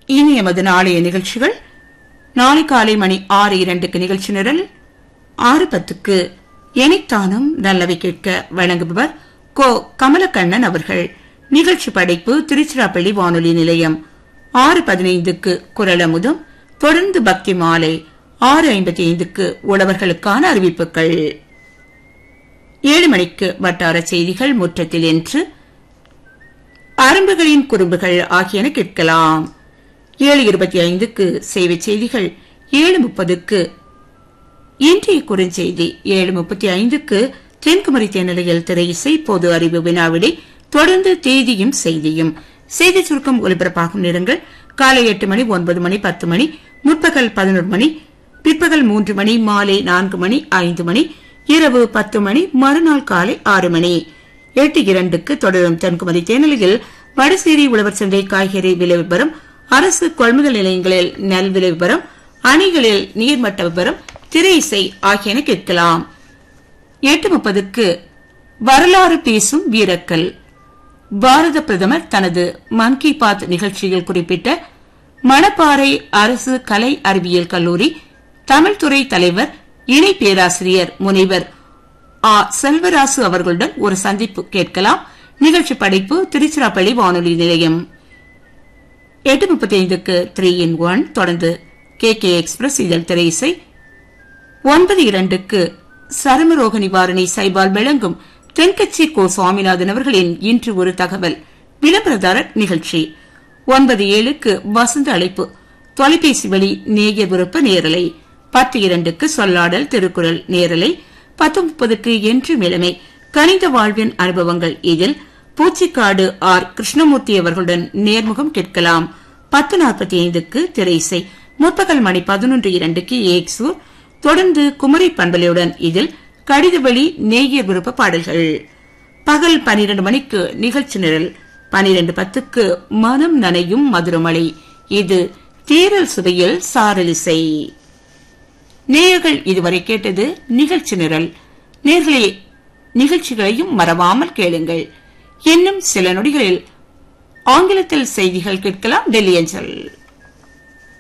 இனி எமது நாளைய நிகழ்ச்சிகள் நாளை காலை மணி ஆறு இரண்டுக்கு நிகழ்ச்சி நிரல் ஆறு பத்துக்கு எனித்தானும் நல்லவை கேட்க வழங்குபவர் கோ கமலக்கண்ணன் அவர்கள் நிகழ்ச்சி படைப்பு திருச்சிராப்பள்ளி வானொலி நிலையம் ஆறு பதினைந்துக்கு குரல் அமுதம் தொடர்ந்து பக்தி மாலை ஆறு ஐம்பத்தி ஐந்துக்கு உழவர்களுக்கான அறிவிப்புகள் ஏழு மணிக்கு வட்டார செய்திகள் முற்றத்தில் என்று அரும்புகளின் குறும்புகள் ஆகியன கேட்கலாம் ஏழு இருபத்தி ஐந்துக்கு சேவை செய்திகள் ஏழு முப்பதுக்கு இன்றைய குறுஞ்செய்தி ஏழு முப்பத்தி ஐந்துக்கு தென்குமரி தேனிலையில் திரை இசை பொது அறிவு வினாவிடை தொடர்ந்து தேதியும் செய்தியும் செய்தி சுருக்கம் ஒலிபரப்பாகும் நேரங்கள் காலை எட்டு மணி ஒன்பது மணி பத்து மணி முற்பகல் பதினொரு மணி பிற்பகல் மூன்று மணி மாலை நான்கு மணி ஐந்து மணி இரவு பத்து மணி மறுநாள் காலை ஆறு மணி எட்டு இரண்டுக்கு தொடரும் தென்குமரி தேனிலையில் வடசேரி உழவர் சந்தை காய்கறி விலை விவரம் அரசு கொள்முதல் நிலையங்களில் நெல் விலை விவரம் அணைகளில் நீர்மட்ட விவரம் திரை இசை ஆகியன கேட்கலாம் எட்டு முப்பதுக்கு வரலாறு பேசும் வீரக்கல் பாரத பிரதமர் தனது மன் கி பாத் நிகழ்ச்சியில் குறிப்பிட்ட மணப்பாறை அரசு கலை அறிவியல் கல்லூரி தமிழ்துறை தலைவர் இணை பேராசிரியர் முனைவர் ஆ செல்வராசு அவர்களுடன் ஒரு சந்திப்பு கேட்கலாம் நிகழ்ச்சி படைப்பு திருச்சிராப்பள்ளி வானொலி நிலையம் எட்டு முப்பத்தி ஐந்துக்கு த்ரீ இன் ஒன் தொடர்ந்து கே கே எக்ஸ்பிரஸ் இதழ் திரை இசை ஒன்பது இரண்டுக்கு சருமரோக நிவாரணி சைபால் விளங்கும் தென்கட்சி கோ சுவாமிநாதன் அவர்களின் இன்று ஒரு தகவல் விளம்பரதாரர் நிகழ்ச்சி ஒன்பது ஏழுக்கு வசந்த அழைப்பு தொலைபேசி வழி நேய விருப்ப நேரலை பத்து இரண்டுக்கு சொல்லாடல் திருக்குறள் நேரலை பத்து முப்பதுக்கு என்று மிளமை கனித வாழ்வின் அனுபவங்கள் இதில் பூச்சிக்காடு ஆர் கிருஷ்ணமூர்த்தி அவர்களுடன் நேர்முகம் கேட்கலாம் பத்து நாற்பத்தி ஐந்துக்கு திரை இசை முற்பகல் மணி பதினொன்று இரண்டுக்கு ஏக்சூர் தொடர்ந்து குமரி பண்பலையுடன் இதில் கடிதவழி நேயர் விருப்ப பாடல்கள் பகல் பனிரெண்டு மணிக்கு நிகழ்ச்சி நிரல் பனிரெண்டு பத்துக்கு மனம் நனையும் மதுரமலை இது தேரல் சுவையில் சாரலிசை நேயர்கள் இதுவரை கேட்டது நிகழ்ச்சி நிரல் நேர்களே நிகழ்ச்சிகளையும் மறவாமல் கேளுங்கள் இன்னும் சில நொடிகளில் ஆங்கிலத்தில் செய்திகள் கேட்கலாம் டெல்லி அஞ்சல்